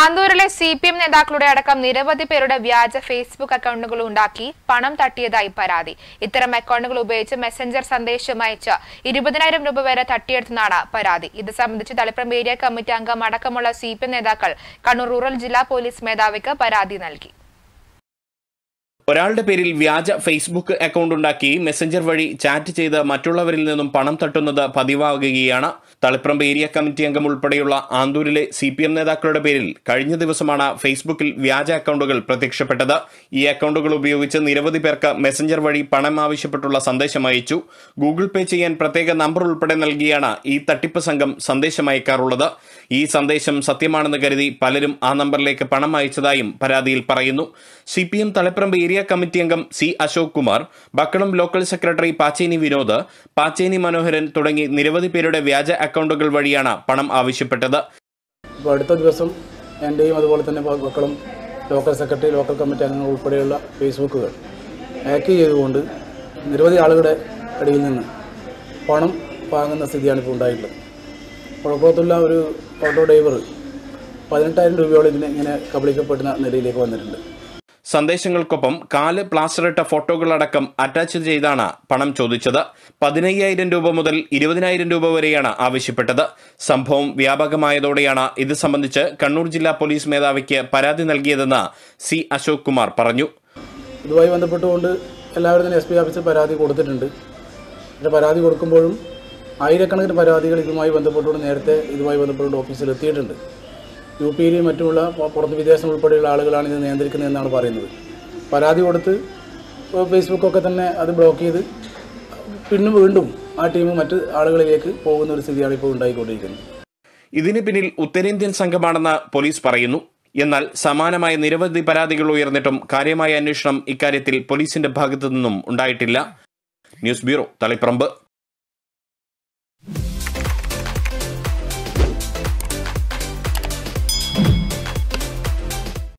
ആന്തൂരിലെ C P M നേതാക്കളുടെ അടക്കം നിരവധി പേരുടെ വ്യാജ ഫേസ്ബുക്ക് അക്കൗണ്ടുകൾ ഉണ്ടാക്കി പണം തട്ടിയതായി പരാതി ഇത്തരം അക്കൗണ്ടുകൾ ഉപയോഗിച്ച് മെസഞ്ചർ സന്ദേശം അയച്ച് ഇരുപതിനായിരം രൂപ വരെ തട്ടിയെടുത്തെന്നാണ് പരാതി ഇത് സംബന്ധിച്ച് തളിപ്പറമ്പ് ഏരിയ കമ്മിറ്റി അംഗം അടക്കമുള്ള സി പി എം നേതാക്കൾ കണ്ണൂർ റൂറൽ ജില്ലാ പോലീസ് മേധാവിക്ക് പരാതി നൽകി ഒരാളുടെ പേരിൽ വ്യാജ ഫേസ്ബുക്ക് അക്കൗണ്ട് ഉണ്ടാക്കി മെസ്സഞ്ചർ വഴി ചാറ്റ് ചെയ്ത് മറ്റുള്ളവരിൽ നിന്നും പണം തട്ടുന്നത് പതിവാകുകയാണ് തളിപ്പറമ്പ് ഏരിയ കമ്മിറ്റി അംഗം ഉൾപ്പെടെയുള്ള ആന്തൂരിലെ സി പി എം നേതാക്കളുടെ പേരിൽ കഴിഞ്ഞ ദിവസമാണ് ഫേസ്ബുക്കിൽ വ്യാജ അക്കൗണ്ടുകൾ പ്രത്യക്ഷപ്പെട്ടത് ഈ അക്കൗണ്ടുകൾ ഉപയോഗിച്ച് നിരവധി പേർക്ക് മെസ്സഞ്ചർ വഴി പണം ആവശ്യപ്പെട്ടുള്ള സന്ദേശം അയച്ചു ഗൂഗിൾ പേ ചെയ്യാൻ പ്രത്യേക നമ്പർ ഉൾപ്പെടെ നൽകിയാണ് ഈ തട്ടിപ്പ് സംഘം സന്ദേശം അയക്കാറുള്ളത് ഈ സന്ദേശം സത്യമാണെന്ന് കരുതി പലരും ആ നമ്പറിലേക്ക് പണം അയച്ചതായും പരാതിയിൽ പറയുന്നു C P M Taliparamba area committee അംഗം C Ashok Kumar Bakkalam local secretary Pacheni Vinod Pacheni Manoharan തുടങ്ങി നിരവധി പേരുടെ വ്യാജ അക്കൗണ്ടുകൾ വഴിയാണ് പണം ആവശ്യപ്പെട്ടത് ഇപ്പോൾ അടുത്ത ദിവസം എൻ്റെയും അതുപോലെ തന്നെ മക്കളും ലോക്കൽ സെക്രട്ടറി ലോക്കൽ കമ്മിറ്റി അംഗങ്ങൾ ഉൾപ്പെടെയുള്ള ഫേസ്ബുക്കുകൾ ഹാക്ക് ചെയ്തുകൊണ്ട് നിരവധി ആളുകളുടെ ഇടയിൽ നിന്ന് പണം വാങ്ങുന്ന സ്ഥിതിയാണ് ഇപ്പോൾ ഉണ്ടായിട്ടുള്ളത് കുഴപ്പത്തുള്ള ഒരു ഓട്ടോ ഡ്രൈവർ പതിനെട്ടായിരം രൂപയോളം ഇതിനെ ഇങ്ങനെ കബളിക്കപ്പെടുന്ന നിലയിലേക്ക് വന്നിട്ടുണ്ട് സന്ദേശങ്ങൾക്കൊപ്പം കാല് പ്ലാസ്റ്ററിട്ട ഫോട്ടോകളടക്കം അറ്റാച്ച് ചെയ്താണ് പണം ചോദിച്ചത് പതിനയ്യായിരം രൂപ മുതൽ ഇരുപതിനായിരം രൂപ വരെയാണ് ആവശ്യപ്പെട്ടത് സംഭവം വ്യാപകമായതോടെയാണ് ഇത് സംബന്ധിച്ച് കണ്ണൂർ ജില്ലാ പോലീസ് മേധാവിക്ക് പരാതി നൽകിയതെന്ന് സി അശോക് കുമാർ പറഞ്ഞു ഇതുമായി ബന്ധപ്പെട്ടുകൊണ്ട് എല്ലാവരും തന്നെ എസ് പി ഓഫീസിൽ പരാതി കൊടുത്തിട്ടുണ്ട് പക്ഷേ പരാതി കൊടുക്കുമ്പോഴും ആയിരക്കണക്കിന് പരാതികൾ ഇതുമായി ബന്ധപ്പെട്ടുകൊണ്ട് നേരത്തെ ഇതുമായി ബന്ധപ്പെട്ടുകൊണ്ട് ഓഫീസിൽ എത്തിയിട്ടുണ്ട് യു പിയിലെയും മറ്റുമുള്ള പു- പുറത്ത് വിദേശം ഉൾപ്പെടെയുള്ള ആളുകളാണ് ഇത് നിയന്ത്രിക്കുന്നത് എന്നാണ് പറയുന്നത് പരാതി കൊടുത്ത് ഇപ്പോൾ ഫേസ്ബുക്കൊക്കെ തന്നെ അത് ബ്ലോക്ക് ചെയ്ത് പിന്നെ വീണ്ടും ആ ടീം മറ്റ് ആളുകളിലേക്ക് പോകുന്ന ഒരു സ്ഥിതിയാണ് ഇപ്പോൾ ഉണ്ടായിക്കൊണ്ടിരിക്കുന്നത് ഇതിന് പിന്നിൽ ഉത്തരേന്ത്യൻ സംഘമാണെന്ന് പോലീസ് പറയുന്നു എന്നാൽ സമാനമായ നിരവധി പരാതികൾ ഉയർന്നിട്ടും കാര്യമായ അന്വേഷണം ഇക്കാര്യത്തിൽ പോലീസിന്റെ ഭാഗത്തു നിന്നും ഉണ്ടായിട്ടില്ല ന്യൂസ് ബ്യൂറോ തളിപ്പറമ്പ്